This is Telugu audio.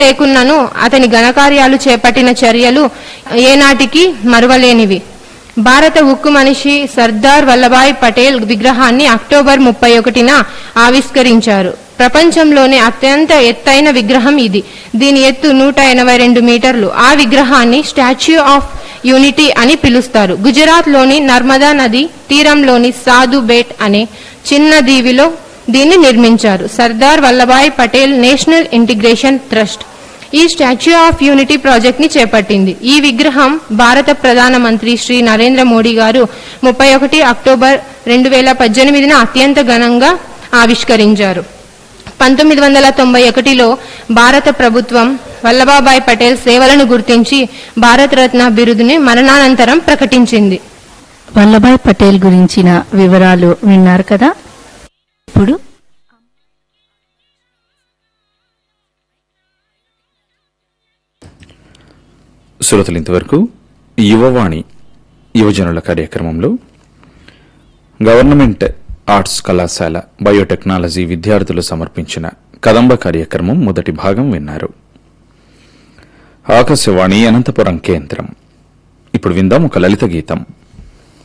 లేకున్నను అతని ఘనకార్యాలు చేపట్టిన చర్యలు ఏనాటికి మరువలేనివి భారత ఉక్కు మనిషి సర్దార్ వల్లభాయ్ పటేల్ విగ్రహాన్ని అక్టోబర్ ముప్పై ఒకటిన ఆవిష్కరించారు ప్రపంచంలోనే అత్యంత ఎత్తైన విగ్రహం ఇది దీని ఎత్తు నూట ఎనభై రెండు మీటర్లు ఆ విగ్రహాన్ని స్టాచ్యూ ఆఫ్ యూనిటీ అని పిలుస్తారు గుజరాత్లోని నర్మదా నది తీరంలోని సాధు బేట్ అనే చిన్న దీవిలో దీన్ని నిర్మించారు Sardar Vallabhbhai Patel national integration trust ఈ స్టాచ్యూ ఆఫ్ యూనిటీ ప్రాజెక్ట్ ని చేపట్టింది ఈ విగ్రహం భారత ప్రధానమంత్రి శ్రీ నరేంద్ర మోడీ గారు ముప్పై ఒకటి అక్టోబర్ రెండు వేల పద్దెనిమిదిన అత్యంత ఘనంగా ఆవిష్కరించారు పంతొమ్మిది వందల తొంభై ఒకటిలో భారత ప్రభుత్వం వల్లభాబాయ్ పటేల్ సేవలను గుర్తించి భారతరత్న బిరుదుని మరణానంతరం ప్రకటించింది వల్లభాయ్ పటేల్ గురించిన వివరాలు విన్నారు కదా ఇప్పుడు శ్రోతలు ఇంతవరకు యువవాణి యువజనుల కార్యక్రమంలో గవర్నమెంట్ ఆర్ట్స్ కళాశాల బయోటెక్నాలజీ విద్యార్థులు సమర్పించిన కదంబ కార్యక్రమం మొదటి భాగం విన్నారు ఆకాశవాణి అనంతపురం కేంద్రం ఇప్పుడు విందాం ఒక లలిత గీతం